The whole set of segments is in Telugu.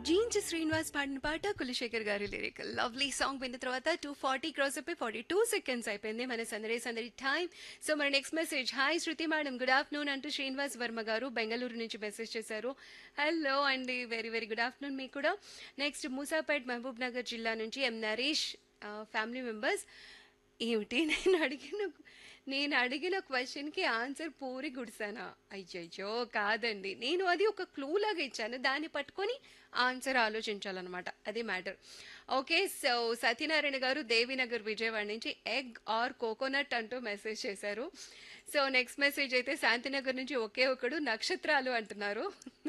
జీన్స్ శ్రీనివాస్ పాడిన పాట కులశేఖర్ గారి లిరిక్ లవ్లీ సాంగ్ విన్న తర్వాత టూ ఫార్టీ క్రాస్ అయిపోయి ఫార్టీ టూ సెకండ్స్ అయిపోయింది మన సందడి సందడి టైం సో మన next message hi Shruti madam good afternoon అంటూ శ్రీనివాస్ వర్మ గారు బెంగళూరు నుంచి మెసేజ్ చేశారు హలో అండి వెరీ వెరీ గుడ్ ఆఫ్టర్నూన్ మీకు కూడా నెక్స్ట్ మూసాపేట్ మహబూబ్ నగర్ జిల్లా నుంచి ఎం నరేష్ ఫ్యామిలీ మెంబర్స్ ఏమిటి నేను అడిగిన నేను అడిగిన క్వశ్చన్కి ఆన్సర్ పూరి గుడిసానా అయ్యయ్యో కాదండి నేను అది ఒక క్లూ లాగా ఇచ్చాను దాన్ని పట్టుకొని ఆన్సర్ ఆలోచించాలన్నమాట అది మ్యాటర్ ఓకే సో సత్యనారాయణ గారు దేవీనగర్ విజయవాడ నుంచి ఎగ్ ఆర్ కోకోనట్ అంటూ మెసేజ్ చేశారు సో నెక్స్ట్ మెసేజ్ అయితే శాంతినగర్ నుంచి ఒకే ఒకడు నక్షత్రాలు అంటున్నారు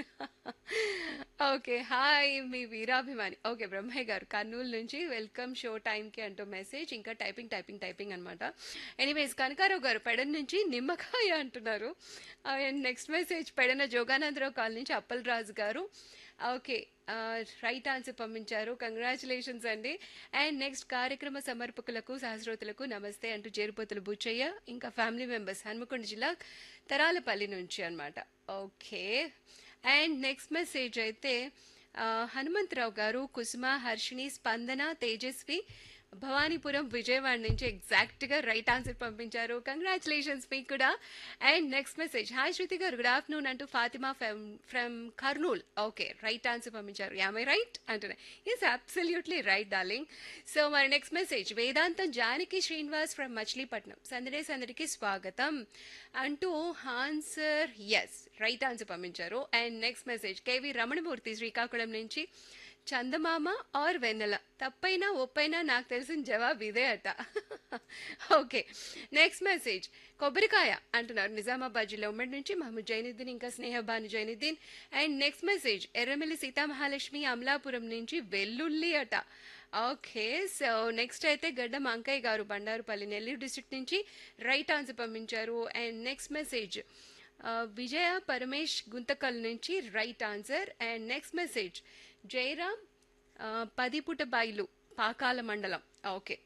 ఓకే హాయ్ మీ వీరాభిమాని ఓకే బ్రహ్మయ్య గారు కర్నూలు నుంచి వెల్కమ్ షో టైంకి అంటూ మెసేజ్ ఇంకా టైపింగ్ టైపింగ్ టైపింగ్ అనమాట ఎనీవేస్ కనకారావు గారు పెడన్ నుంచి నిమ్మకాయ అంటున్నారు and next message Pedana Joganandarao కాల్ నుంచి అప్పల్ రాజు గారు ఓకే రైట్ ఆన్సర్ పంపించారు కంగ్రాచులేషన్స్ అండి అండ్ నెక్స్ట్ కార్యక్రమ సమర్పకులకు సహస్రోతులకు నమస్తే అంటూ చేరుపోతులు బుచ్చయ్య ఇంకా ఫ్యామిలీ మెంబర్స్ హన్మకొండ జిల్లా తరాలపల్లి నుంచి అనమాట ఓకే అండ్ నెక్స్ట్ మెసేజ్ అయితే ఆ, హనుమంతరావు గారు కుసుమ హర్షిణి స్పందన తేజస్వి భవానీపురం విజయవాడ నుంచి ఎగ్జాక్ట్గా రైట్ ఆన్సర్ పంపించారు కంగ్రాచులేషన్స్ మీకు కూడా and next message hi Shruti గారు గుడ్ ఆఫ్టర్నూన్ అంటూ Fatima from from Kurnool okay right answer పంపించారు యామై రైట్ అంటున్నా is absolutely right darling so మరి next message Vedantam Janaki Srinivas from Machilipatnam సందడే సందడికి స్వాగతం అంటూ ఆన్సర్ ఎస్ రైట్ ఆన్సర్ పంపించారు and next message KV Ramanamurthy Srikakulam నుంచి చందమామ ఆర్ వెన్నెల తప్పైనా ఒప్పైనా నాకు తెలిసిన జవాబు ఇదే అట ఓకే నెక్స్ట్ మెసేజ్ కొబ్బరికాయ అంటున్నారు నిజామాబాద్ జిల్లా ఉమ్మడి నుంచి మహమ్మద్ జైనుద్దీన్ ఇంకా Snehabanu Zainuddin and next message Erramilli Sitamahalakshmi Amalapuram నుంచి వెల్లుల్లి అట ఓకే సో నెక్స్ట్ అయితే గడ్డం అంకయ్య గారు బండారుపల్లి నెల్లూరు డిస్ట్రిక్ట్ నుంచి రైట్ ఆన్సర్ పంపించారు అండ్ నెక్స్ట్ మెసేజ్ ఆ, విజయ పరమేష్ గుంతకల్ నుంచి right answer and next message Jayaram ఆ, పదిపుట బాయిలు పాకాల మండలం ఓకే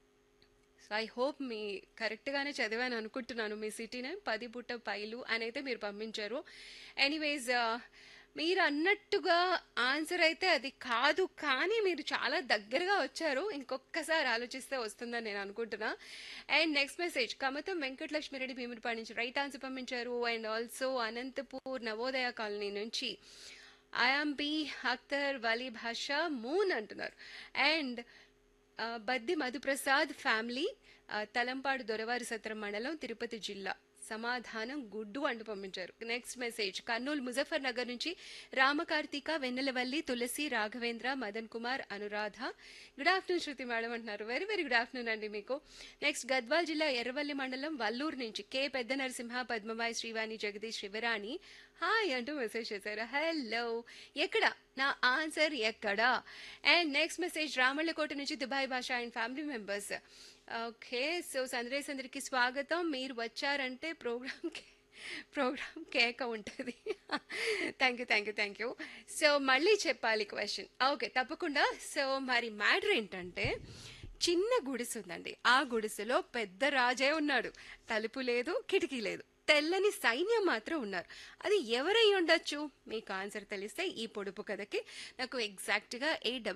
సో ఐ హోప్ మీ కరెక్ట్గానే చదివాను అనుకుంటున్నాను మీ సిటీ నేమ్ పదిపుట పైలు అని అయితే మీరు పంపించారు ఎనీవేస్ మీరు అన్నట్టుగా ఆన్సర్ అయితే అది కాదు కానీ మీరు చాలా దగ్గరగా వచ్చారు ఇంకొకసారి ఆలోచిస్తే వస్తుందని నేను అనుకుంటున్నా and next message Kamatham Venkatalakshmireddy Bhimudipadi నుంచి రైట్ ఆన్సర్ పంపించారు and also Anantapur Navodaya colony నుంచి IM B Akhtar Vali Basha moon అంటున్నారు అండ్ ఆ, బద్ది మధుప్రసాద్ ఫ్యామిలీ ఆ, తలంపాడు దొరవారి సత్రం మండలం తిరుపతి జిల్లా సమాధానం గుడ్డు అంటూ పంపించారు నెక్స్ట్ మెసేజ్ కర్నూలు ముజఫర్ నగర్ నుంచి Ramakarthika Vennelavalli Tulasi Raghavendra Madan Kumar Anuradha good afternoon Shruti madam అంటున్నారు వెరీ వెరీ గుడ్ ఆఫ్టర్నూన్ అండి మీకు నెక్స్ట్ గద్వాల్ జిల్లా ఎర్రవల్లి మండలం వల్లూరు నుంచి కే పెద్ద నరసింహ పద్మమాయి శ్రీవాణి జగదీష్ శివరాణి హాయ్ అంటూ మెసేజ్ చేశారు హలో ఎక్కడ నా ఆన్సర్ ఎక్కడ అండ్ నెక్స్ట్ మెసేజ్ రామళ్ళకోట నుంచి Dubai Basha and family members okay so Sandesh అందరికి స్వాగతం మీరు వచ్చారంటే ప్రోగ్రామ్కి ప్రోగ్రామ్ కేక ఉంటుంది thank you thank you thank you so మళ్ళీ చెప్పాలి క్వశ్చన్ ఓకే తప్పకుండా సో మరి మ్యాటర్ ఏంటంటే చిన్న గుడిసె ఉందండి ఆ గుడిసెలో పెద్ద రాజే ఉన్నాడు తలుపు లేదు కిటికీ లేదు తెల్లని సైన్యం మాత్రం ఉన్నారు అది ఎవరై ఉండొచ్చు మీకు ఆన్సర్ తెలిస్తే ఈ పొడుపు కథకి నాకు ఎగ్జాక్ట్గా ఎయిట్